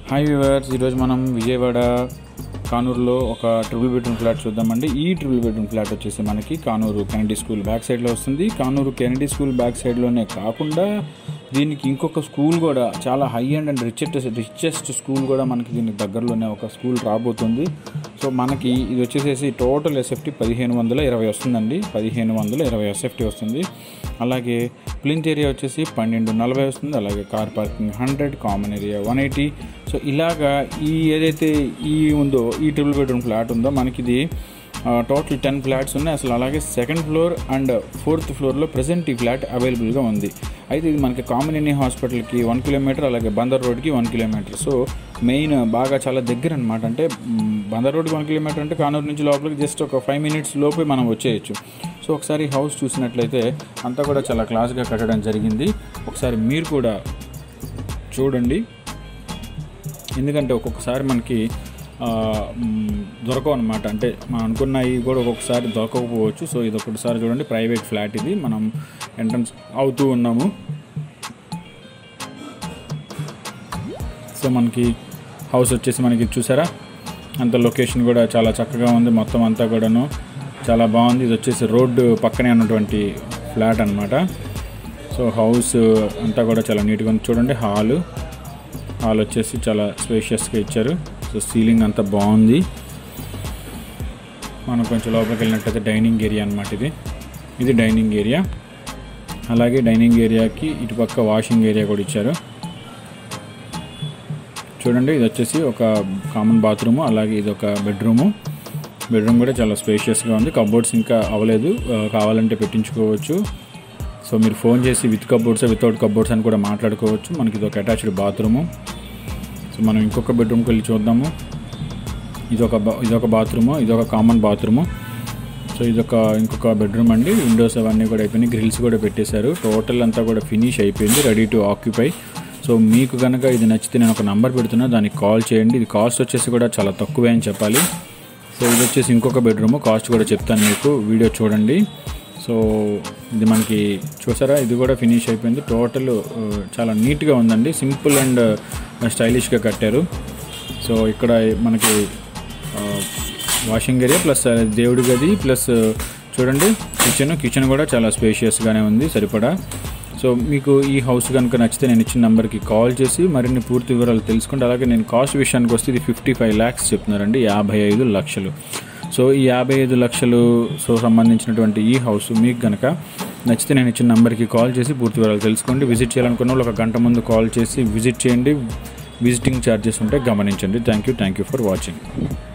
hi viewers ఈరోజు మనం విజయవాడ కానూరులో ఒక ట్రిపుల్ బెడ్రూమ్ ఫ్లాట్ చూద్దామండి ఈ ట్రిపుల్ బెడ్రూమ్ ఫ్లాట్ వచ్చేసి మనకి కానూరు కెనడీ స్కూల్ బ్యాక్ సైడ్లో వస్తుంది కానూరు కెనడీ స్కూల్ బ్యాక్ సైడ్లోనే కాకుండా దీనికి ఇంకొక స్కూల్ కూడా చాలా high and and richest richest school కూడా మనకి దీనికి దగ్గరలోనే ఒక స్కూల్ రాబోతుంది సో మనకి ఇది వచ్చేసేసి టోటల్ ఎస్ఎఫ్టీ పదిహేను వందల ఇరవై వస్తుందండి పదిహేను వందల ఇరవై ఎస్ఎఫ్టీ వస్తుంది అలాగే ప్లింత్ ఏరియా వచ్చేసి పన్నెండు నలభై వస్తుంది అలాగే car parking hundred common area one eighty so ఇలాగా ఈ ఏదైతే ఈ ఉందో ఈ ట్రిపుల్ బెడ్రూమ్ ఫ్లాట్ ఉందో మనకి ఇది టోటల్ టెన్ ఫ్లాట్స్ ఉన్నాయి అసలు అలాగే సెకండ్ ఫ్లోర్ అండ్ ఫోర్త్ ఫ్లోర్లో ప్రజెంట్ ఈ ఫ్లాట్ అవైలబుల్గా ఉంది అయితే ఇది మనకి కామినేని హాస్పిటల్కి వన్ కిలోమీటర్ అలాగే బందర్ రోడ్కి వన్ కిలోమీటర్ సో మెయిన్ బాగా చాలా దగ్గర అనమాట అంటే మ్, బందర్ రోడ్కి వన్ కిలోమీటర్ అంటే కానూరు నుంచి లోపలికి జస్ట్ ఒక ఫైవ్ మినిట్స్ లోపే మనం వచ్చేయచ్చు సో ఒకసారి హౌస్ చూసినట్లయితే అంతా కూడా చాలా క్లాస్గా కట్టడం జరిగింది ఒకసారి మీరు కూడా చూడండి ఎందుకంటే ఒక్కొక్కసారి మనకి ఆ, మ్, దొరకవు అనమాట అంటే మనం అనుకున్నవి కూడా ఒక్కొక్కసారి దొరకకపోవచ్చు సో ఇది ఒకటిసారి చూడండి ప్రైవేట్ ఫ్లాట్ ఇది మనం ఎంట్రన్స్ అవుతూ ఉన్నాము సో మనకి హౌస్ వచ్చేసి మనకి చూసారా అంత లొకేషన్ కూడా చాలా చక్కగా ఉంది మొత్తం అంతా కూడాను చాలా బాగుంది ఇది వచ్చేసి రోడ్డు పక్కనే ఉన్నటువంటి ఫ్లాట్ అనమాట సో హౌస్ అంతా కూడా చాలా నీట్గా ఉంది చూడండి హాలు హాల్ వచ్చేసి చాలా స్పేషియస్గా ఇచ్చారు సో సీలింగ్ అంతా బాగుంది మనం కొంచెం లోపలికి వెళ్ళినట్టయితే డైనింగ్ ఏరియా అనమాట ఇది ఇది డైనింగ్ ఏరియా అలాగే డైనింగ్ ఏరియాకి ఇటుపక్క వాషింగ్ ఏరియా కూడా ఇచ్చారు చూడండి ఇది వచ్చేసి ఒక కామన్ బాత్రూము అలాగే ఇది ఒక బెడ్రూము బెడ్రూమ్ కూడా చాలా స్పేషియస్గా ఉంది కబోర్డ్స్ ఇంకా అవ్వలేదు ఆ, కావాలంటే పెట్టించుకోవచ్చు సో మీరు ఫోన్ చేసి విత్ కబోర్డ్స్ వితౌట్ కబోర్డ్స్ అని కూడా మాట్లాడుకోవచ్చు మనకి ఇది ఒక అటాచ్డ్ బాత్రూము సో మనం ఇంకొక బెడ్రూమ్కి వెళ్ళి చూద్దాము ఇదొక బా ఇదొక బాత్రూము ఇదొక కామన్ బాత్రూము సో ఇదొక ఇంకొక బెడ్రూమ్ అండి విండోస్ అవన్నీ కూడా అయిపోయినాయి గ్రిల్స్ కూడా పెట్టేశారు టోటల్ అంతా కూడా ఫినిష్ అయిపోయింది రెడీ టు ఆక్యుపై సో మీకు కనుక ఇది నచ్చితే నేను ఒక నంబర్ పెడుతున్నా దానికి కాల్ చేయండి ఇది కాస్ట్ వచ్చేసి కూడా చాలా తక్కువే అని చెప్పాలి సో ఇది వచ్చేసి ఇంకొక బెడ్రూమ్ కాస్ట్ కూడా చెప్తాను మీకు వీడియో చూడండి సో ఇది మనకి చూసారా ఇది కూడా ఫినిష్ అయిపోయింది టోటల్ ఆ, చాలా నీట్గా ఉందండి సింపుల్ అండ్ స్టైలిష్గా కట్టారు సో ఇక్కడ మనకి ఆ, వాషింగ్ ఏరియా ప్లస్ దేవుడి గది ప్లస్ చూడండి కిచెన్ కిచెన్ కూడా చాలా స్పేషియస్గానే ఉంది సరిపడా సో మీకు ఈ హౌస్ కనుక నచ్చితే నేను ఇచ్చిన నెంబర్కి కాల్ చేసి మరిన్ని పూర్తి వివరాలు తెలుసుకోండి అలాగే నేను కాస్ట్ విషయానికి వస్తే ఇది ఫిఫ్టీ ఫైవ్ ల్యాక్స్ చెప్తున్నారండి యాభై ఐదు లక్షలు సో ఈ యాభై ఐదు లక్షలు సో సంబంధించినటువంటి ఈ హౌస్ మీకు కనుక నచ్చితే నేను ఇచ్చిన నెంబర్కి కాల్ చేసి పూర్తి వివరాలు తెలుసుకోండి విజిట్ చేయాలనుకున్న వాళ్ళు ఒక గంట ముందు కాల్ చేసి విజిట్ చేయండి విజిటింగ్ ఛార్జెస్ ఉంటే గమనించండి thank you thank you for watching